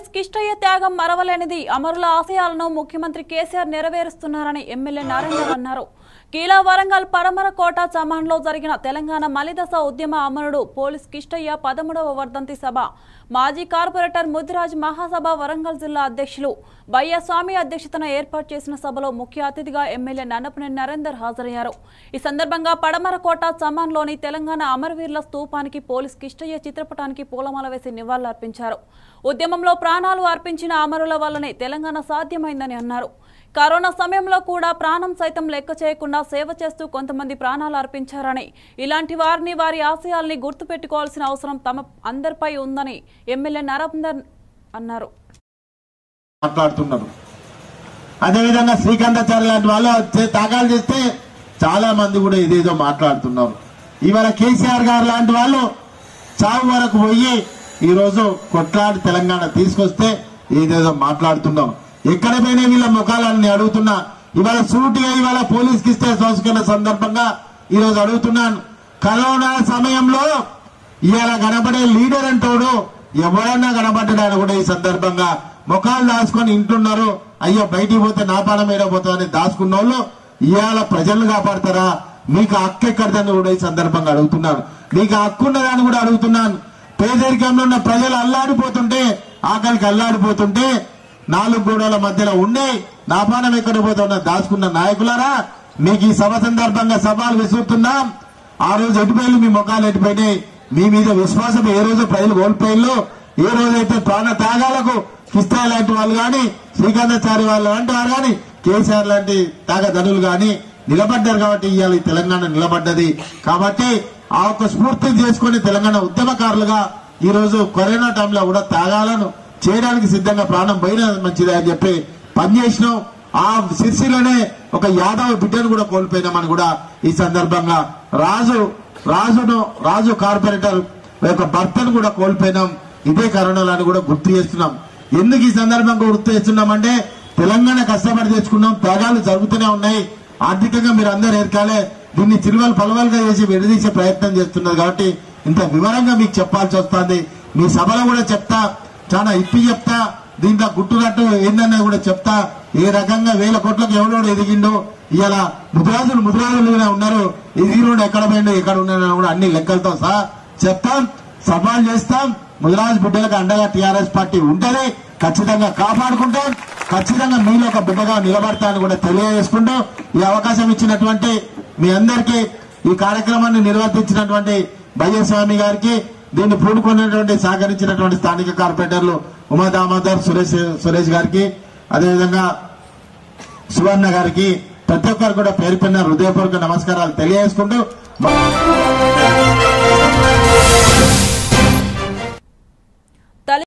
police Kishtaiah త్యాగం మరవలేనిది అమరుల ఆశయాలను ముఖ్యమంత్రి కేసీఆర్ నెరవేరుస్తున్నారని ఎమ్మెల్యే నరేందర్ అన్నారు కీలా వరంగల్ పడమర కోట చమాన్లో జరిగిన తెలంగాణ మలిదశ ఉద్యమ అమరుడు పోలీస్ కిష్టయ్య పదమూడవ వర్ధంతి సభ మాజీ కార్పొరేటర్ ముదిరాజ్ మహాసభ వరంగల్ జిల్లా అధ్యక్షులు బయ్యస్వామి అధ్యక్షతన ఏర్పాటు చేసిన సభలో ముఖ్య అతిథిగా ఎమ్మెల్యే నన్నపనేని నరేందర్ హాజరయ్యారు ఈ సందర్భంగా పడమర కోట చమాన్లోని తెలంగాణ అమరవీరుల స్తూపానికి పోలీస్ కిష్టయ్య చిత్రపటానికి పూలమాల వేసి నివాళులర్పించారు ఉద్యమంలో ప్రాణాలు అర్పించిన అమరుల వల్లనే తెలంగాణ సాధ్యమైందని అన్నారు కరోనా సమయంలో కూడా ప్రాణం సైతం లెక్క చేయకుండా సేవ చేస్తూ కొంతమంది ప్రాణాలు అర్పించారని ఇలాంటి వారిని వారి ఆశయాల్ని గుర్తుపెట్టుకోవాల్సిన అవసరం తమ అందరిపై ఉందని ఎమ్మెల్యే నరేందర్ అన్నారు మాట్లాడుతున్నారు అదేవిధంగా శ్రీకాంతాచార్య లాంటి వాళ్ళు చే- త్యాగాలు చేస్తే చాలా మంది కూడా ఇదేదో మాట్లాడుతున్నారు ఇవాళ కేసీఆర్ గారు లాంటి వాళ్ళు చావు వరకు పోయి ఈ రోజు కొట్లాడి తెలంగాణ తీసుకొస్తే ఏదేదో మాట్లాడుతున్నాం ఎక్కడ పోయినా వీళ్ళ ముఖాలని అడుగుతున్నా ఇవాళ సూటిగా ఇవాళ పోలీస్కి ఇస్తే సంస్కరణ సందర్భంగా ఈ రోజు అడుగుతున్నాను కరోనా సమయంలో ఇవాళ కనబడే లీడర్ అంటోడు ఎవరన్నా కనబడ్డాడు కూడా ఈ సందర్భంగా ముఖాలు దాచుకొని ఇంటున్నారు అయ్యో బయటికి పోతే నా పానం ఏడ పోతుందని దాచుకున్న వాళ్ళు ఇవాళ ప్రజలను కాపాడతారా మీకు హక్కు ఎక్కడదని కూడా ఈ సందర్భంగా అడుగుతున్నాను మీకు హక్కు ఉన్నదని కూడా అడుగుతున్నాను పేదరికంలో ఉన్న ప్రజలు అల్లాడిపోతుంటే ఆకలికి అల్లాడిపోతుంటే నాలుగు గోడల మధ్యలో ఉండే నా పానం ఎక్కడ పోతున్నా దాచుకున్న నాయకులారా మీకు ఈ సభ సందర్భంగా సవాల్ విసురుతున్నాం ఆ రోజు ఎటుపోయి మీ ముఖాలు ఎటుపోయినాయి మీ మీద విశ్వాసం ఏ రోజు ప్రజలు కోల్పోయిల్లో ఏ రోజైతే ప్రాణ త్యాగాలకు కిస్తాయి లాంటి వాళ్ళు గాని శ్రీకాంతాచారి వాళ్ళు లాంటి వారు గాని కేసీఆర్ లాంటి త్యాగధనులు గాని నిలబడ్డారు కాబట్టి ఇవాళ ఈ తెలంగాణ నిలబడ్డది కాబట్టి ఆ ఒక్క స్ఫూర్తి చేసుకుని తెలంగాణ ఉద్యమకారులుగా ఈ రోజు కరోనా టైంలో కూడా త్యాగాలను చేయడానికి సిద్ధంగా ప్రాణం పోయిన మంచిదే అని చెప్పి పనిచేసినాం ఆ సిరిసిలోనే ఒక యాదవ్ బిడ్డను కూడా కోల్పోయినామని కూడా ఈ సందర్భంగా రాజు రాజును రాజు కార్పొరేటర్ యొక్క భర్తను కూడా కోల్పోయినాం ఇదే కరోనాలో అని కూడా గుర్తు చేస్తున్నాం ఎందుకు ఈ సందర్భంగా గుర్తు చేస్తున్నామంటే తెలంగాణ కష్టపడి తెచ్చుకున్నాం త్యాగాలు జరుగుతూనే ఉన్నాయి ఆర్థికంగా మీరు అందరు ఏర్కాలే దీన్ని చిరువలు పలవలుగా చేసి విడదీసే ప్రయత్నం చేస్తున్నారు కాబట్టి ఇంత వివరంగా మీకు చెప్పాల్సి వస్తుంది మీ సభలో కూడా చెప్తా చాలా ఇప్పి చెప్తా దీంట్లో గుట్టురట్టు ఏందన్నా కూడా చెప్తా ఏ రకంగా వేల కోట్లకు ఎవడోడు ఎదిగిండో ఇవాళ ముద్రాజులు ముద్రాజులుగానే ఉన్నారు ఎదిగినోడు ఎక్కడ పోయిండో ఎక్కడ ఉన్నాడో కూడా అన్ని లెక్కలతో సహా చెప్తాం సవాల్ చేస్తాం ముదిరాజు బిడ్డలకు అండగా టీఆర్ఎస్ పార్టీ ఉంటది ఖచ్చితంగా కాపాడుకుంటాం ఖచ్చితంగా మీలో ఒక బిడ్డగా నిలబడతా అని కూడా తెలియజేసుకుంటూ ఈ అవకాశం ఇచ్చినటువంటి మీ అందరికీ ఈ కార్యక్రమాన్ని నిర్వర్తించినటువంటి భయ్యస్వామి గారికి దీన్ని పూనుకున్నటువంటి సహకరించినటువంటి స్థానిక కార్పొరేటర్లు ఉమా దామోదర్ సురేష్ సురేష్ గారికి అదేవిధంగా సువర్ణ గారికి ప్రతి ఒక్కరు కూడా పేరు పైన హృదయపూర్వక నమస్కారాలు తెలియజేసుకుంటూ